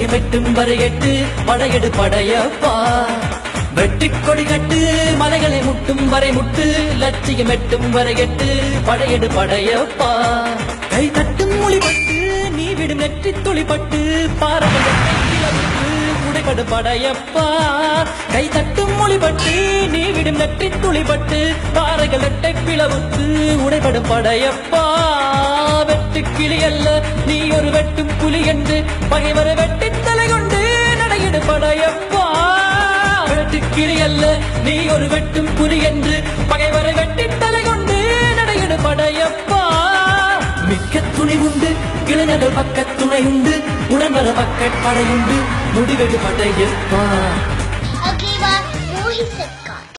லட்சியம் எட்டும் வரை எட்டு படையெடு படையப்பா வெற்றிக் கொடி கட்டு மலைகளை முட்டும் வரை முட்டு லட்சியம் எட்டும் வரை எட்டு படையெடு படையப்பா கை தட்டும் மொழிபட்டு நீ விடும் நெற்றி துளிப்பட்டு பாரம்பரிய உடைபடு படையப்பா கை தட்டும் மொழிபட்டு நீ விடும் நெற்றி துளிப்பட்டு பாறைகள் எட்டை பிளவுத்து உடைபடும் படையப்பா வெட்டு கிளி அல்ல நீ ஒரு வெட்டும் புலி என்று பகைவரை வெட்டி தலை கொண்டு நடையிடு படையப்பா வெட்டு கிளி அல்ல நீ ஒரு வெட்டும் புலி என்று பகைவரை வெட்டி தலை கொண்டு நடையிடு படையப்பா மிக்க துணி உண்டு இளைஞர்கள் பக்க துணை உண்டு உடம்பர பக்க படையுண்டு முடிவெடு Padayappa Okay, bye. Mohit Sarkar.